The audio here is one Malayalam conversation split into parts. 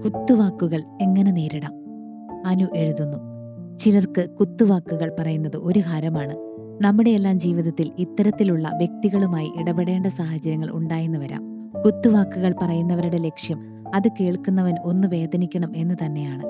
കുത്തുവാക്കുകൾ എങ്ങനെ നേരിടാം അനു എഴുതുന്നു ചിലർക്ക് കുത്തുവാക്കുകൾ പറയുന്നത് ഒരു ഹാരമാണ് നമ്മുടെയെല്ലാം ജീവിതത്തിൽ ഇത്തരത്തിലുള്ള വ്യക്തികളുമായി ഇടപെടേണ്ട സാഹചര്യങ്ങൾ ഉണ്ടായെന്ന് വരാം കുത്തുവാക്കുകൾ പറയുന്നവരുടെ ലക്ഷ്യം അത് കേൾക്കുന്നവൻ ഒന്ന് വേദനിക്കണം എന്ന് തന്നെയാണ്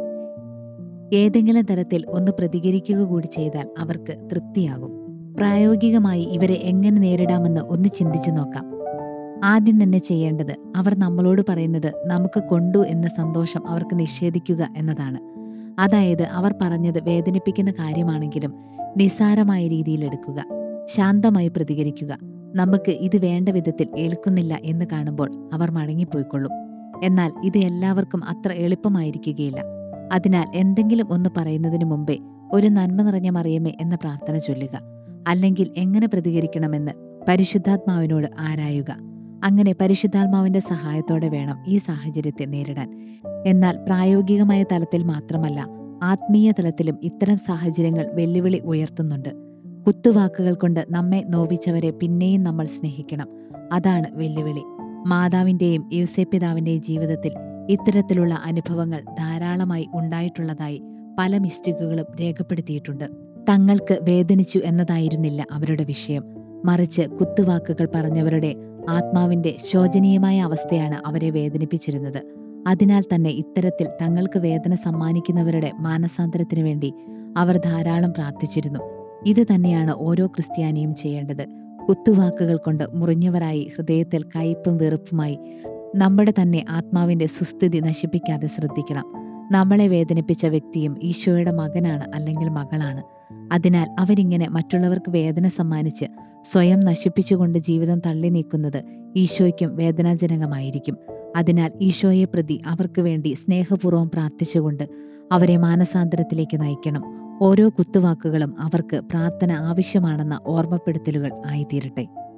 ഏതെങ്കിലും തരത്തിൽ ഒന്ന് പ്രതികരിക്കുക കൂടി ചെയ്താൽ അവർക്ക് തൃപ്തിയാകും പ്രായോഗികമായി ഇവരെ എങ്ങനെ നേരിടാമെന്ന് ഒന്ന് ചിന്തിച്ചു നോക്കാം ആദ്യം തന്നെ ചെയ്യേണ്ടത് അവർ നമ്മളോട് പറയുന്നത് നമുക്ക് കൊണ്ടു എന്ന സന്തോഷം അവർക്ക് നിഷേധിക്കുക എന്നതാണ് അതായത് അവർ പറഞ്ഞത് വേദനിപ്പിക്കുന്ന കാര്യമാണെങ്കിലും നിസ്സാരമായ രീതിയിൽ എടുക്കുക ശാന്തമായി പ്രതികരിക്കുക നമുക്ക് ഇത് വേണ്ട വിധത്തിൽ ഏൽക്കുന്നില്ല എന്ന് കാണുമ്പോൾ അവർ മടങ്ങിപ്പോയിക്കൊള്ളും എന്നാൽ ഇത് എല്ലാവർക്കും അത്ര എളുപ്പമായിരിക്കുകയില്ല അതിനാൽ എന്തെങ്കിലും ഒന്ന് പറയുന്നതിന് മുമ്പേ ഒരു നന്മ നിറഞ്ഞ മറിയമേ എന്ന പ്രാർത്ഥന ചൊല്ലുക അല്ലെങ്കിൽ എങ്ങനെ പ്രതികരിക്കണമെന്ന് പരിശുദ്ധാത്മാവിനോട് ആരായുക അങ്ങനെ പരിശുദ്ധാത്മാവിന്റെ സഹായത്തോടെ വേണം ഈ സാഹചര്യത്തെ നേരിടാൻ എന്നാൽ പ്രായോഗികമായ തലത്തിൽ മാത്രമല്ല ആത്മീയ തലത്തിലും ഇത്തരം സാഹചര്യങ്ങൾ വെല്ലുവിളി ഉയർത്തുന്നുണ്ട് കുത്തുവാക്കുകൾ കൊണ്ട് നമ്മെ നോവിച്ചവരെ പിന്നെയും നമ്മൾ സ്നേഹിക്കണം അതാണ് വെല്ലുവിളി മാതാവിന്റെയും യൂസേപ്പിതാവിന്റെയും ജീവിതത്തിൽ ഇത്തരത്തിലുള്ള അനുഭവങ്ങൾ ധാരാളമായി ഉണ്ടായിട്ടുള്ളതായി പല മിസ്റ്റേക്കുകളും രേഖപ്പെടുത്തിയിട്ടുണ്ട് തങ്ങൾക്ക് വേദനിച്ചു എന്നതായിരുന്നില്ല അവരുടെ വിഷയം മറിച്ച് കുത്തുവാക്കുകൾ പറഞ്ഞവരുടെ ആത്മാവിന്റെ ശോചനീയമായ അവസ്ഥയാണ് അവരെ വേദനിപ്പിച്ചിരുന്നത് അതിനാൽ തന്നെ ഇത്തരത്തിൽ തങ്ങൾക്ക് വേദന സമ്മാനിക്കുന്നവരുടെ മാനസാന്തരത്തിനു വേണ്ടി അവർ ധാരാളം പ്രാർത്ഥിച്ചിരുന്നു ഇത് തന്നെയാണ് ഓരോ ക്രിസ്ത്യാനിയും ചെയ്യേണ്ടത് കുത്തുവാക്കുകൾ കൊണ്ട് മുറിഞ്ഞവരായി ഹൃദയത്തിൽ കയ്പും വെറുപ്പുമായി നമ്മുടെ തന്നെ ആത്മാവിന്റെ സുസ്ഥിതി നശിപ്പിക്കാതെ ശ്രദ്ധിക്കണം നമ്മളെ വേദനിപ്പിച്ച വ്യക്തിയും ഈശോയുടെ മകനാണ് അല്ലെങ്കിൽ മകളാണ് അതിനാൽ അവരിങ്ങനെ മറ്റുള്ളവർക്ക് വേദന സമ്മാനിച്ച് സ്വയം നശിപ്പിച്ചുകൊണ്ട് ജീവിതം തള്ളി നീക്കുന്നത് ഈശോയ്ക്കും വേദനാജനകമായിരിക്കും അതിനാൽ ഈശോയെ പ്രതി അവർക്ക് വേണ്ടി സ്നേഹപൂർവ്വം പ്രാർത്ഥിച്ചുകൊണ്ട് അവരെ മാനസാന്തരത്തിലേക്ക് നയിക്കണം ഓരോ കുത്തുവാക്കുകളും അവർക്ക് പ്രാർത്ഥന ആവശ്യമാണെന്ന ഓർമ്മപ്പെടുത്തലുകൾ ആയിത്തീരട്ടെ